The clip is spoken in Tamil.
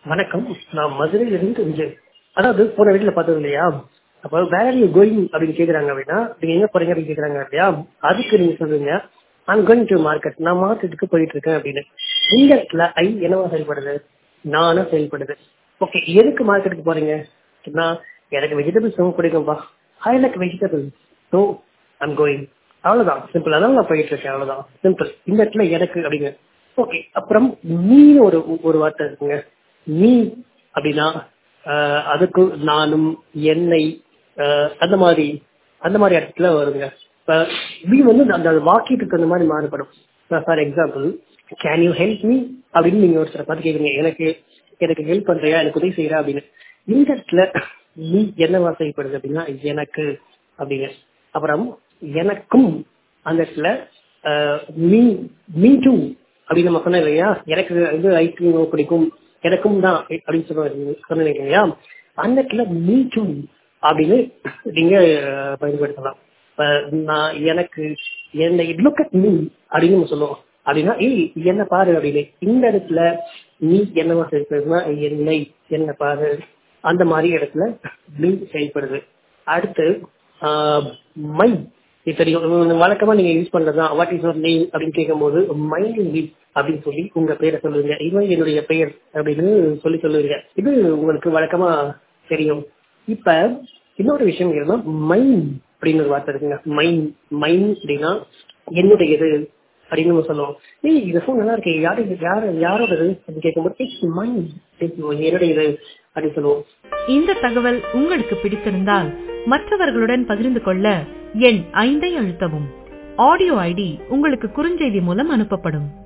வணக்கம் நான் மதுரையிலிருந்து விஜய் அதாவது போன வீட்டுல பார்த்தது இல்லையா அப்போ வேற யூ கோயிங் அப்படின்னு கேக்குறாங்க அப்படின்னா நீங்க எங்க போறீங்க அப்படின்னு கேக்குறாங்க இல்லையா அதுக்கு நீங்க சொல்லுங்க ஐம் கோயிங் டு மார்க்கெட் நான் மார்க்கெட்டுக்கு போயிட்டு இருக்கேன் அப்படின்னு இந்த இடத்துல ஐ என்னவா செயல்படுது நானும் செயல்படுது ஓகே எதுக்கு மார்க்கெட்டுக்கு போறீங்க நான் எனக்கு வெஜிடபிள்ஸ் ரொம்ப பிடிக்கும்பா I like vegetable so I'm going அவ்வளவுதான் சிம்பிள் அதனால நான் போயிட்டு இருக்கேன் அவ்வளவுதான் சிம்பிள் இந்த இடத்துல எனக்கு அப்படிங்க ஓகே அப்புறம் மீன் ஒரு ஒரு வார்த்தை இருக்குங்க மீ அப்படின்னா ஆஹ், அதுக்கு நானும் என்னை ஆஹ், அந்த மாதிரி அந்த மாதிரி இடத்துல வருங்க இப்ப மீ வந்து அந்த அந்த வாக்கியத்துக்கு அந்த மாதிரி மாறுபடும் for example can you help me அப்படின்னு நீங்க ஒருத்தரை பார்த்து கேக்குறீங்க எனக்கு எனக்கு ஹெல்ப் பண்றியா எனக்கு உதவி செய்யறா அப்படின்னு இந்த இடத்துல நீ என்னவா செய்யப்படுது அப்படின்னா எனக்கு அப்படிங்க அப்புறம் எனக்கும் அந்த இடத்துல மீ மீ டூ அப்படின்னு நம்ம சொன்னோம் இல்லையா எனக்கு வந்து ஐஸ்கிரீம் பிடிக்கும் எனக்கும் தான் அப்படின்னு சொன்ன சொன்னீங்க இல்லையா அந்த இடத்துல மீ டூ அப்படின்னு நீங்க அஹ், பயன்படுத்தலாம் இப்ப நான் எனக்கு என்னை லுக் அட் மீ அப்படின்னு நம்ம சொல்லுவோம் அப்படின்னா ஏய் என்ன பாரு அப்படின்னு இந்த இடத்துல நீ என்னவா செயல்படுதுன்னா என்னை என்ன பாரு அந்த மாதிரி இடத்துல மீ செயல்படுது அடுத்து ஆஹ், மை இது தெரியும் உம், வழக்கமா நீங்க யூஸ் பண்றதுதான் வாட் இஸ் யுவர் நேம் அப்படின்னு கேட்கும்போது மை நேம் அப்படின்னு சொல்லி உங்க பேரை சொல்லுவீங்க இவன் என்னுடைய பெயர் அப்படின்னு சொல்லி சொல்லுவீங்க இது உங்களுக்கு வழக்கமா தெரியும் இப்ப இன்னொரு விஷயம் என்னன்னா மைன் அப்படின்னு ஒரு வார்த்தை இருக்குங்க மைன் மைன் அப்படின்னா என்னுடையது அப்படின்னு நம்ம சொல்லுவோம் ஏய் இந்த ஃபோன் நல்லா இருக்கு யாரு யாரு யாரோடது அப்படின்னு கேட்கும்போது இட்ஸ் மைன் என்னுடையது அப்படின்னு சொல்லுவோம் இந்த தகவல் உங்களுக்கு பிடித்திருந்தால் மற்றவர்களுடன் பகிர்ந்து கொள்ள எண் ஐந்தை அழுத்தவும் ஆடியோ ஐடி உங்களுக்கு குறுஞ்செய்தி மூலம் அனுப்பப்படும்